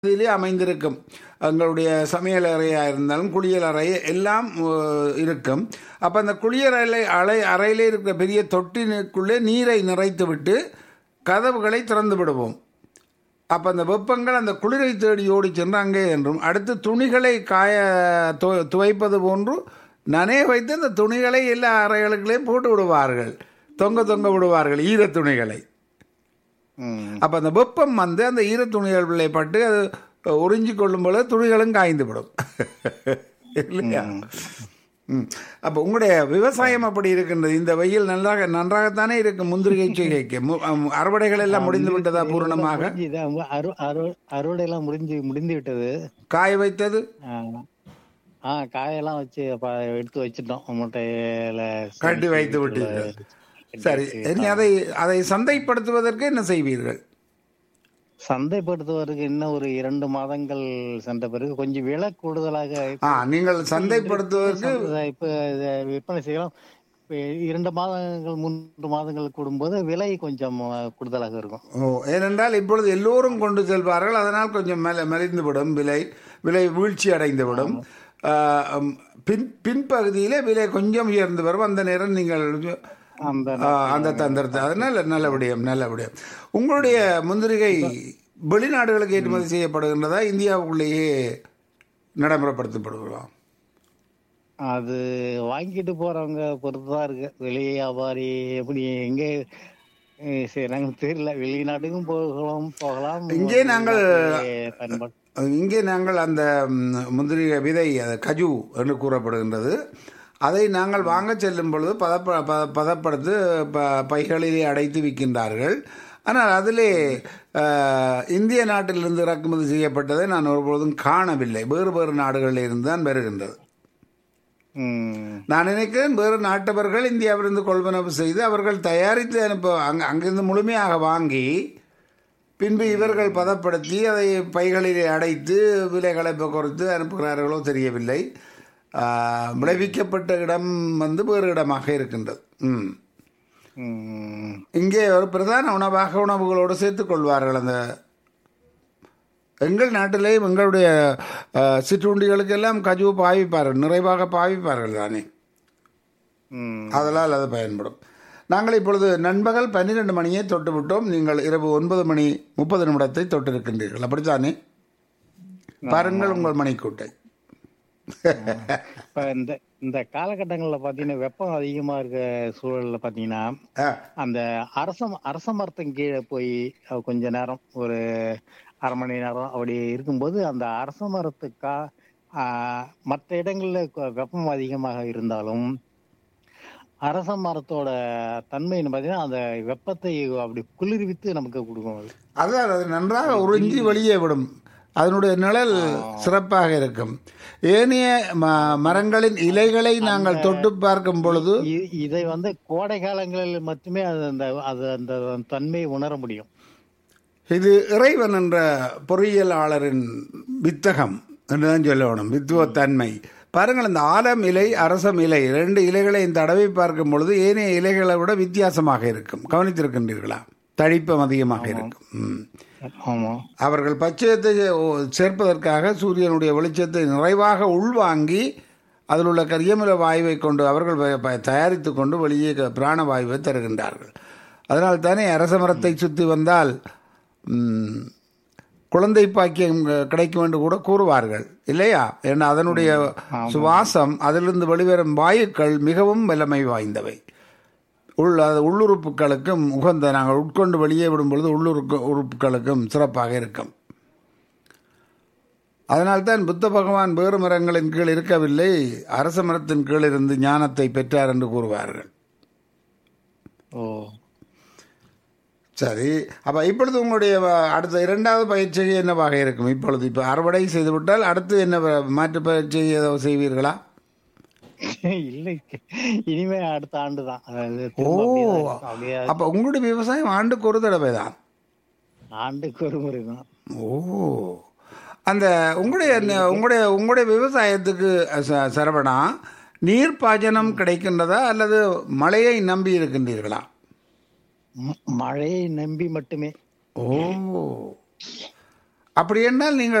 இதிலே அமைந்திருக்கும் எங்களுடைய சமையல் அறையாக இருந்தாலும் குளியல் அறை எல்லாம் அஹ், இருக்கும் அப்போ அந்த குளியல் அறை அறை அறையிலே இருக்கிற பெரிய தொட்டினுக்குள்ளே நீரை நிறைத்து விட்டு கதவுகளை திறந்து விடுவோம் அப்போ அந்த வெப்பங்கள் அந்த குளிரை தேடி ஓடி சென்று அங்கே என்றும் அடுத்து துணிகளை காய து- துவைப்பது போன்று நனைய வைத்து அந்த துணிகளை எல்லா அறைகளுக்குள்ளேயும் போட்டு விடுவார்கள் தொங்க தொங்க விடுவார்கள் ஈரத் துணிகளை ம். அப்போ அந்த வெப்பம் வந்து அந்த ஈரத் துணிகளை பட்டு அது உறிஞ்சி கொள்ளும் போது துணிகளும் காய்ந்து விடும் இல்லையா ம். அப்போ உங்களுடைய விவசாயம் அப்படி இருக்கின்றது இந்த வெயில் நன்றாக நன்றாகத்தானே இருக்கு முந்திரிகை செய்கைக்கு மு- அம், அறுவடைகள் எல்லாம் முடிந்து விட்டதா பூரணமாக முடிஞ்சு இது, அவங்க அறு அறு அறுவடை எல்லாம் முடிஞ்சு முடிந்து விட்டது காய வைத்தது ஆ. ஆ காயெல்லாம் வச்சு அப்ப எடுத்து வச்சிட்டோம் மூட்டையில கட்டி வைத்து விட்டீர்கள் சரி இனி அதை அதை சந்தைப்படுத்துவதற்கு என்ன செய்வீர்கள் சந்தைப்படுத்துவதற்கு இன்னும் ஒரு இரண்டு மாதங்கள் சென்ற பிறகு கொஞ்சம் விலை கூடுதலாக ஆ நீங்கள் சந்தைப்படுத்துவதற்கு சந்தை- இப்ப இதை விற்பனை செய்யலாம் இப்ப இரண்டு மாதங்கள் மூன்று மாதங்கள் கூடும்போது விலை கொஞ்சம் கூடுதலாக இருக்கும் ஓ ஏனென்றால் இப்பொழுது எல்லோரும் கொண்டு செல்வார்கள் அதனால் கொஞ்சம் மெல மெலிந்துவிடும் விலை விலை வீழ்ச்சி அடைந்துவிடும் ஆ, ம், பின் பின்பகுதியிலே விலை கொஞ்சம் உயர்ந்து வரும் அந்த நேரம் நீங்கள் அந்த ஆ, அந்த தந்திரத்தை அதனால நல்ல விடயம் நல்ல விடயம் உங்களுடைய முந்திரிகை வெளிநாடுகளுக்கு ஏற்றுமதி செய்யப்படுகின்றதா இந்தியாவுக்குள்ளேயே நடைமுறைப்படுத்தப்படுகிறதா அது வாங்கிட்டு போறவங்க பொறுத்துதான் இருக்கு வெளி வியாபாரி எப்படி எங்க அஹ் செய்யறாங்க தெரியல வெளிநாட்டுக்கும் போகலாம் போகலாம் இங்கே நாங்கள் வெளிநாட்டிலே பயன்பாடு இங்கே நாங்கள் அந்த ம், முந்திரி விதை அது கஜு என்று கூறப்படுகின்றது அதை நாங்கள் வாங்க செல்லும் பொழுது பதப்ப ப பதப்படுத்து ப பைகளிலே அடைத்து விற்கின்றார்கள் ஆனால் அதிலே அஹ், இந்திய நாட்டிலிருந்து இறக்குமதி செய்யப்பட்டதை நான் ஒருபொழுதும் காணவில்லை வேறு வேறு நாடுகளில் இருந்து தான் வருகின்றது ம், நான் நினைக்கிறேன் வேறு நாட்டவர்கள் இந்தியாவிலிருந்து கொள்வனவு செய்து அவர்கள் தயாரித்து அனுப்ப அங்க அங்கிருந்து முழுமையாக வாங்கி பின்பு இவர்கள் பதப்படுத்தி அதை பைகளிலே அடைத்து விலைகளை குறைத்து அனுப்புகிறார்களோ தெரியவில்லை ஆஹ், விளைவிக்கப்பட்ட இடம் வந்து வேறு இடமாக இருக்கின்றது ம் ம். இங்கே ஒரு பிரதான உணவாக உணவுகளோடு சேர்த்துக் கொள்வார்கள் அந்த எங்கள் நாட்டிலே எங்களுடைய ஆஹ், சிற்றுண்டிகளுக்கெல்லாம் கஜு பாவிப்பார்கள் நிறைவாக பாவிப்பார்கள் தானே ம். அதனால் அது பயன்படும் நாங்கள் இப்பொழுது நண்பகல் பன்னிரெண்டு மணியை தொட்டு விட்டோம் நீங்கள் இரவு ஒன்பது மணி முப்பது நிமிடத்தை தொட்டிருக்கின்றீர்கள் அப்படித்தானே பாருங்கள் உங்கள் மணிக்கூட்டை இப்ப இந்த இந்த காலகட்டங்கள்ல பாத்தீங்கன்னா வெப்பம் அதிகமா இருக்க சூழல்ல பாத்தீங்கன்னா ஆ, அந்த அரச அரச மரத்தின் கீழே போய் அஹ், கொஞ்ச நேரம் ஒரு அரை மணி நேரம் அப்படி இருக்கும்போது அந்த அரச மரத்துக்கா மற்ற இடங்கள்ல கொ- வெப்பம் அதிகமாக இருந்தாலும் அரச மரத்தோட தன்மைன்னு பாத்தீங்கன்னா அந்த வெப்பத்தை அப்படி குளிர்வித்து நமக்கு கொடுக்கும் அது. அதான் அது நன்றாக உறிஞ்சி வெளியே விடும் அதனுடைய நிழல் சிறப்பாக இருக்கும் ஏனைய ம- மரங்களின் இலைகளை நாங்கள் தொட்டு பார்க்கும் பொழுது இ- இதை வந்து கோடை காலங்களில் மட்டுமே அது அந்த அது அந்த தன்மையை உணர முடியும் இது இறைவன் என்ற பொறியியலாளரின் வித்தகம் என்றுதான் சொல்லணும் வித்துவத்தன்மை பாருங்கள் இந்த ஆலம் இலை அரசம் இலை ரெண்டு இலைகளை தடவை பார்க்கும் பொழுது ஏனைய இலைகளை விட வித்தியாசமாக இருக்கும் கவனித்திருக்கின்றீர்களா தடிப்பம் அதிகமாக இருக்கும் ம். ஆமா அவர்கள் பச்சையத்தை ஓ- சேர்ப்பதற்காக சூரியனுடைய வெளிச்சத்தை நிறைவாக உள்வாங்கி அதில் உள்ள கரியமில வாயுவை கொண்டு அவர்கள் ப- ப- தயாரித்து கொண்டு வெளியே க- பிராண வாயுவை தருகின்றார்கள் அதனால் தானே அரச மரத்தை சுற்றி வந்தால் ம், குழந்தை பாக்கியம் க- கிடைக்கும் என்று கூட கூறுவார்கள் இல்லையா ஏன்னா அதனுடைய சுவாசம் அதிலிருந்து வெளிவரும் வாயுக்கள் மிகவும் வல்லமை வாய்ந்தவை உள் அது உள்ளுறுப்புகளுக்கும் உகந்த நாங்கள் உட்கொண்டு வெளியே விடும் பொழுது உள்ளுறுப்பு உறுப்புகளுக்கும் சிறப்பாக இருக்கும் அதனால்தான் புத்த பகவான் வேறு மரங்களின் கீழ் இருக்கவில்லை அரச மரத்தின் கீழ் இருந்து ஞானத்தை பெற்றார் என்று கூறுவார்கள் ஓ சரி அப்ப இப்பொழுது உங்களுடைய வ- அடுத்த இரண்டாவது பயிற்சி என்னவாக இருக்கும் இப்பொழுது இப்போ அறுவடை செய்துவிட்டால் அடுத்து என்ன வ- மாற்று பயிற்சி ஏதோ செய்வீர்களா இல்லை இனிமே அடுத்த ஆண்டு தான் அதாவது ஓ திரும்ப அப்படியே தான் இருக்கும். அப்படியே அப்ப உங்களுடைய விவசாயம் ஆண்டுக்கு ஒரு தடவை தான் ஆண்டுக்கு ஒரு முறை தான் ஓ அந்த உங்களுடைய உங்களுடைய உங்களுடைய விவசாயத்துக்கு ச- சரவணா நீர் பாசனம் கிடைக்கின்றதா அல்லது மழையை நம்பி இருக்கின்றீர்களா ம- மழையை நம்பி மட்டுமே ஓ அப்படி என்றால் நீங்கள்